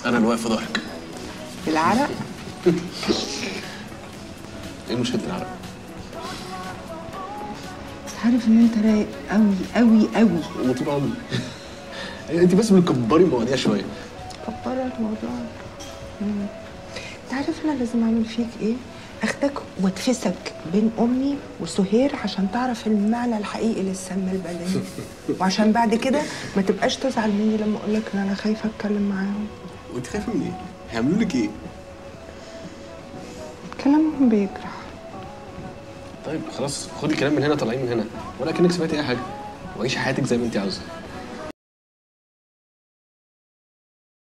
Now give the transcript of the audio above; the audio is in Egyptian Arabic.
انا اللي واقف في ظهرك بالعرق ايه مشكله العرق عارف ان انت رايق قوي قوي قوي انا طول عمري انت بس بتكبري المواضيع شويه كبرت الموضوع مم. انت عارف انا لازم اعمل فيك ايه اخدك واتفسك بين امي وسهير عشان تعرف المعنى الحقيقي للسم البدني وعشان بعد كده ما تبقاش تزعل مني لما اقول لك ان انا خايفه اتكلم معاهم وانت خايفه من ايه؟ هيعملوا لك ايه؟ كلامهم بيجرح طيب خلاص خدي الكلام من هنا طلعيه من هنا ولا كانك سمعتي اي حاجه وعيشي حياتك زي ما انت عاوزه